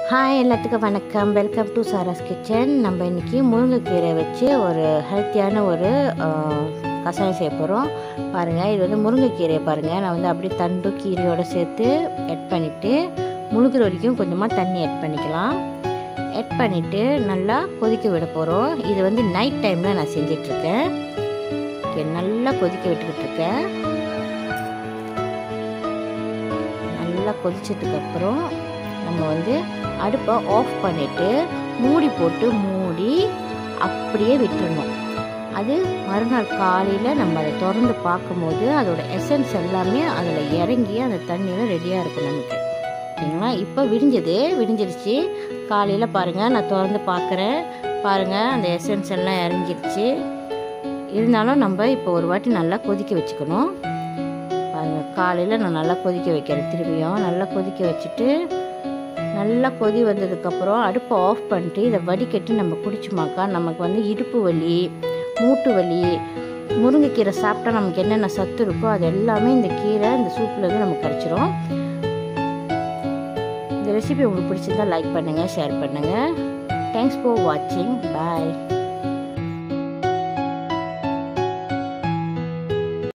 hi எல்லாத்துக்கும் வணக்கம் welcome to சாராஸ் kitchen நம்ம இன்றைக்கி முருங்கைக்கீரை வச்சு ஒரு ஹெல்த்தியான ஒரு ஆஹ், கஷாயம் செய்ய போகிறோம் பாருங்கள் இது வந்து முருங்கைக்கீரையை பாருங்கள் நான் வந்து அப்படியே தண்டு கீரையோடு சேர்த்து எட் பண்ணிவிட்டு முழுகிற வரைக்கும் கொஞ்சமாக தண்ணி எட் பண்ணிக்கலாம் எட் பண்ணிவிட்டு நல்லா கொதிக்க விட போகிறோம் இது வந்து நைட் டைமில் நான் செஞ்சிட்ருக்கேன் ஓகே நல்லா கொதிக்க விட்டுக்கிட்டு இருக்கேன் நல்லா கொதிச்சதுக்கு அப்புறம் நம்ம வந்து அடுப்பை ஆஃப் பண்ணிவிட்டு மூடி போட்டு மூடி அப்படியே விட்டுறணும் அது மறுநாள் காலையில் நம்ம அதை திறந்து பார்க்கும்போது அதோட எசன்ஸ் எல்லாமே அதில் இறங்கி அந்த தண்ணியில் ரெடியாக இருக்கும் நமக்கு சரிங்களா இப்போ விடிஞ்சது விடிஞ்சிருச்சு காலையில் பாருங்கள் நான் திறந்து பார்க்குறேன் பாருங்கள் அந்த எசன்ஸ் எல்லாம் இறங்கிருச்சு இருந்தாலும் நம்ம இப்போ ஒரு வாட்டி நல்லா கொதிக்க வச்சுக்கணும் பாருங்கள் காலையில் நான் நல்லா கொதிக்க வைக்கிறேன் திரும்பியும் நல்லா கொதிக்க வச்சுட்டு நல்லா கொதி வந்ததுக்கப்புறம் அடுப்பை ஆஃப் பண்ணிட்டு இதை வடிகட்டி நம்ம குடிச்சோமாக்கா நமக்கு வந்து இடுப்பு வலி மூட்டு வலி முருங்கைக்கீரை சாப்பிட்டா நமக்கு என்னென்ன சத்து இருக்கோ அது எல்லாமே இந்த கீரை இந்த சூப்லேருந்து நமக்கு கிடச்சிரும் இந்த ரெசிபி உங்களுக்கு பிடிச்சிருந்தா லைக் பண்ணுங்கள் ஷேர் பண்ணுங்கள் தேங்க்ஸ் ஃபார் வாட்சிங் பாய்